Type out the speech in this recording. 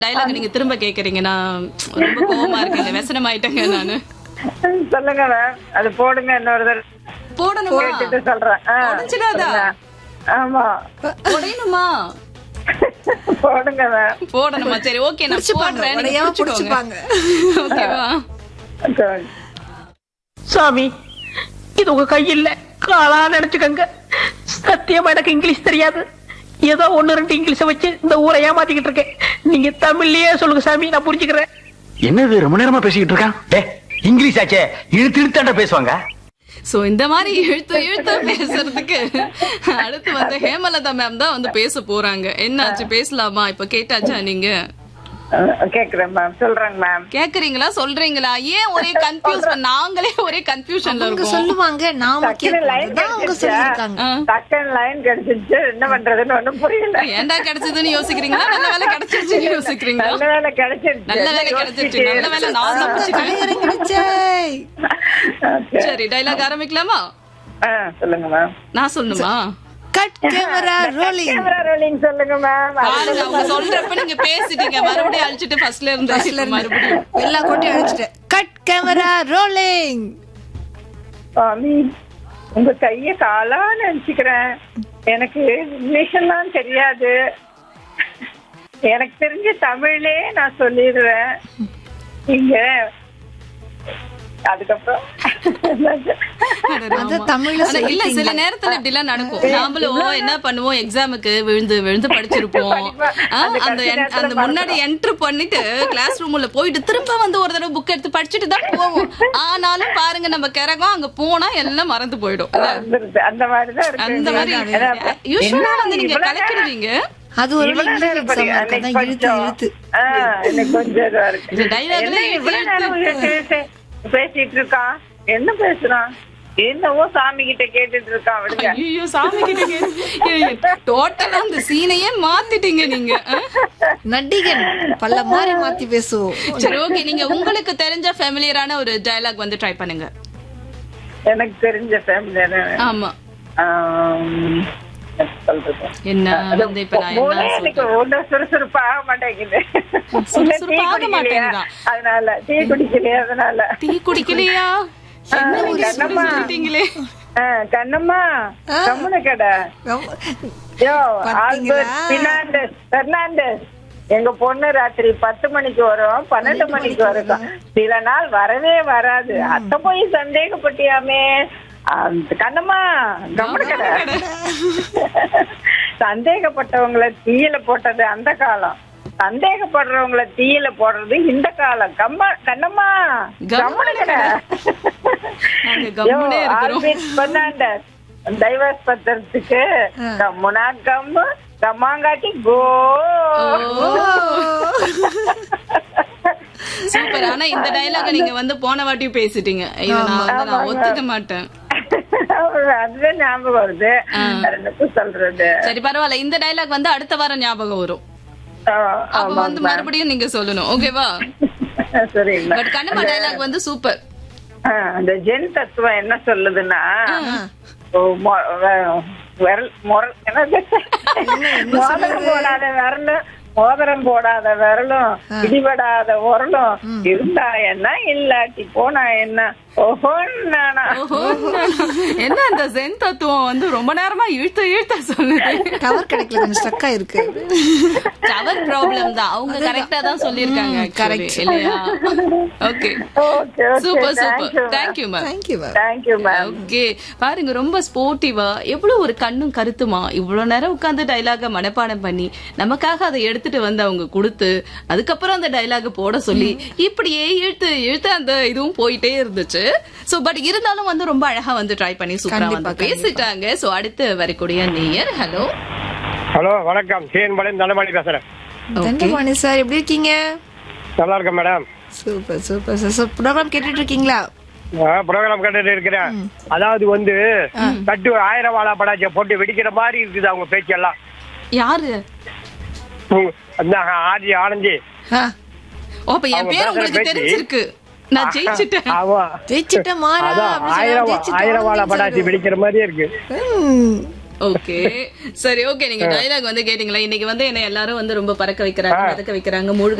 Dialogue நீங்க திரும்ப கேக்குறீங்க நான் ரொம்ப கோவமா இருக்கேங்க व्यसனம் ஆயிட்டேங்க நானு சொல்லுங்க மேம் அது போடுங்க இன்னொரு தடவை போடணுமா கேட்டுட்டு சொல்றேன் ஆ, உடைச்சிடாதா? சொல்லுங்க. ஆமா உடையணுமா போடுங்க மேம் போடணுமா சரி ஓகே நான் புடிச்சுப்பாங்க, போடுறேன் நீங்க உடையாம புடிச்சுக்கோங்க. புடிச்சுப்பாங்க. ஓகேவா சாமி இது உங்க கையில்ல காலா நினைச்சுக்கங்க சத்தியமா எனக்கு இங்கிலீஷ் தெரியாது ஏதோ ஒண்ணு ரெண்டு இங்கிலீஷ வச்சு இந்த ஊரை ஏமாத்திக்கிட்டு இருக்கேன் நீங்க தமிழ்லயே சொல்லுங்க சாமி நான் புரிஞ்சுக்கிறேன் என்னது ரொம்ப நேரமா பேசிக்கிட்டு இருக்கான் டே இங்கிலீஷ் ஆச்சே இழுத்து இழுத்தாண்ட பேசுவாங்க சோ இந்த மாதிரி இழுத்து இழுத்து பேசுறதுக்கு அடுத்து வந்து ஹேமலதா மேம் தான் வந்து பேச போறாங்க என்னாச்சு பேசலாமா இப்ப கேட்டாச்சா நீங்க கேக்குறேன் மேம் சொல்றேங்க மேம் கேக்குறீங்களா சொல்றீங்களா ஏன் ஒரே கன்ஃபியூஸ் நாங்களே ஒரே கன்ஃபியூஷன்ல அவங்க இருக்கோம் சொல்லுவாங்க நாம டக்குனு லைன் கேட்கறதுதான் அவங்க சொல்லியிருக்காங்க டக்குன்னு லைன் கிடைச்சிருச்சு என்ன பண்றதுன்னு ஒண்ணும் புரியல ஏன்டா கிடைச்சதுன்னு யோசிக்கிறீங்களா நல்ல வேலை கிடைச்சிருச்சுன்னு யோசிக்கிறீங்களா நல்ல வேலை கிடைச்சிருச்சு நல்ல வேலை கிடைச்சிருச்சு நல்ல வேலை நான் தப்பிச்சுட்டேன் கலையரங்கிடுச்சே. Okay. சரி டைலாக் ஆரம்பிக்கலாமா ஆ, சொல்லுங்க மேம் நான் சொல்லணுமா cut camera rolling camera rolling சொல்லுங்க மேம் பாருங்க அவங்க சொல்றப்ப நீங்க பேசிட்டீங்க மறுபடியும் அழிச்சிட்டு ஃபர்ஸ்ட்ல இருந்து மறுபடியும் எல்லா கோட்டையும் அழைச்சிட்டேன் கட் கேமரா ரோலிங் சாமி உங்க கைய காலா நினைச்சுக்கிறேன் எனக்கு இங்கிலீஷ் எல்லாம் தெரியாது எனக்கு தெரிஞ்ச தமிழ்லே நான் சொல்லிடுவேன் நீங்க அதுக்கப்புறம் அது தமிழ்ல ஆனா இல்ல சில நேரத்துல இப்படி எல்லாம் நடக்கும் நாமளும் என்ன பண்ணுவோம் எக்ஸாமுக்கு விழுந்து விழுந்து படிச்சிருப்போம் ஆ, அந்த en- அந்த முன்னாடி என்டர் பண்ணிட்டு கிளாஸ் ரூம்ல போயிட்டு திரும்ப வந்து ஒரு தடவை புக் எடுத்து படிச்சுட்டு தான் போவோம் ஆனாலும் பாருங்க நம்ம கிறகம் அங்க போனா எல்லாம் மறந்து போயிடும் இல்ல? வந்துருது. அந்த மாதிரிதான் இருக்கு அந்த மாதிரி ஏன்னா, யூஸ்வலா வந்து நீங்க இவ்வளவு நேரம் கலக்கிடுவீங்க அது ஒரு இவ்வளவு இங்கிலீஷ் நேரம் படி- எக்ஸாம் அன்னைக்கு தான் இழுத்து கொஞ்சம், இழுத்து ஆ, எனக்கு கொஞ்சம் இதுவா இருக்கு. இந்த dialogue என்ன ல இவ்வளவு இழுத்து நேரம் இழுத்து. பேசி- பேசிட்டு இருக்கான் என்ன பேசுறான் என்னவோ சாமி கிட்ட கேட்டுட்டு இருக்கான் விடுங்க ஐயோ சாமி கிட்ட டோட்டலா அந்த சீனையே மாத்திட்டீங்க நீங்க ஆ? நடிகன் பல்ல மாதிரி மாத்தி பேசுவோம் சரி ஓகே நீங்க உங்களுக்கு தெரிஞ்ச ஃபேமிலியரான ஒரு டயலாக் வந்து ட்ரை பண்ணுங்க எனக்கு தெரிஞ்ச ஃபேமிலி ஆமா சொல்றது என்ன வந்து இப்ப நான் மூளை என்ன எனக்கு சொல்றேன் ஒண்ணும் சுறுசுறுப்பாக மாட்டேங்குது சுறுசுறுப்பாக டீ குடிக்கலையா? மாட்டேங்குதா? அதனால டீ குடிக்கலையா அதனால டீ குடிக்கலையா என்ன ஒரு கண்ணம்மா. சொல்லிட்டீங்களே ஆ, கண்ணம்மா கம்முனு கடை யோ பாத்தீங்களா? ஆல்பர்ட் பினாண்டஸ் பெர்னாண்டஸ் எங்க பொண்ணு ராத்திரி பத்து மணிக்கு வரும் பன்னெண்டு மணிக்கு வரும் சில நாள் வரவே வராது அத்த போய் சந்தேகப்பட்டியாமே அந்த கண்ணம்மா கம்முனு கடை சந்தேகப்பட்டவங்கள தீயில போட்டது அந்த காலம் சந்தேகப்படுறவங்கள தீயில போடுறது இந்த காலம் கம்மா கண்ணம்மா கம்முனு கடை நாங்க கம்முனே யோ, இருக்கிறோம் ஆல்பிட் பெர்னாண்டஸ் டைவர்ஸ் பத்திரத்துக்கு கம்முனா கம்மு கம்மாங்காட்டி கோ சூப்பர் ஆனா இந்த டயலாக நீங்க வந்து போன வாட்டியும் பேசிட்டீங்க இத நான் வந்து நான் ஒத்துக்க மாட்டேன் அதுதான் ஞாபகம் வருது வேற என்னத்த சொல்றது சரி பரவாயில்ல இந்த டயலாக் வந்து அடுத்த வாரம் ஞாபகம் வரும் ஆ, அப்ப ஆமா, வந்து மறுபடியும் நீங்க சொல்லணும் ஓகேவா சரி இல்ல பட் கண்ணம்மா டயலாக் வந்து சூப்பர் ஆ, அந்த ஜென் தத்துவம் என்ன சொல்லுதுன்னா ஓ, மொ- வ- விரல் முரல் என்னது மோதிரம் போடாத விரலும் மோதிரம் போடாத விரலும் இடிபடாத உரலும் இருந்தா என்ன இல்லாட்டி போனா என்ன ஓஹோ நானா ஓஹோ என்ன அந்த ஜென் தத்துவம் வந்து ரொம்ப நேரமா இழுத்து இழுத்து சொல்லுது டவர் கிடைக்கல கொஞ்சம் ஸ்டக் ஆயிருக்கு டவர் ப்ராப்ளம் தான் அவங்க கரெக்டா தான் சொல்லிருக்காங்க correct. இல்லையா okay okay super okay super thank you ma'am thank you ma'am thank you ma'am okay பாருங்க ரொம்ப ஸ்போர்ட்டிவா எவ்வளவு ஒரு கண்ணும் கருத்துமா இவ்வளவு நேரம் உட்கார்ந்து டைலாக மனப்பாடம் பண்ணி நமக்காக அதை எடுத்துட்டு வந்து அவங்க கொடுத்து அதுக்கப்புறம் அந்த டைலாக போட சொல்லி இப்படியே இழுத்து இழுத்து அந்த இதுவும் போயிட்டே இருந்துச்சு சோ பட் இருந்தாலும் வந்து ரொம்ப அழகா வந்து ட்ரை பண்ணி சூப்பரா கண்டிப்பா, வந்து கண்டிப்பா. பேசிட்டாங்க சோ அடுத்து வரக்கூடிய நேயர் ஹலோ ஹலோ வணக்கம் சேன்பாளையம் தண்டபாணி பேசுறேன் தண்டபாணி சார் எப்படி இருக்கீங்க நல்லா இருக்கேன் madam super super sir sir programme கேட்டுட்டு இருக்கீங்களா ப்ரோக்ராம் கேட்டுட்டு இருக்கிறேன் அதாவது வந்து கட்டு ஒரு ஆயிரம் வாழா படாச்ச போட்டு வெடிக்கிற மாதிரி இருக்குது அவங்க பேச்செல்லாம் யாரு உங்க- அந்த ஆர்ஜி ஆனந்தி ஆ, ஓ, அப்ப என் அவங்க பேர் பேசுற உங்களுக்கு பேச்சு. தெரிஞ்சிருக்கு நான் ஜெயிச்சிட்டேன் அவன் ஜெயிச்சிட்ட மாறா அதான் அப்படின்னு ஆயிரம் சொன்னா வா- ஜெயிச்சிட்ட ஆயிரம் வாழா மாறா படாச்சி வெடிக்கிற மாதிரியே இருக்கு ம். ஓகே சரி ஓகே நீங்க டைலாக் வந்து கேட்டீங்களா இன்னைக்கு வந்து என்ன எல்லாரும் வந்து ரொம்ப பறக்க வைக்கிறாங்க மிதக்க வைக்கிறாங்க மூழ்க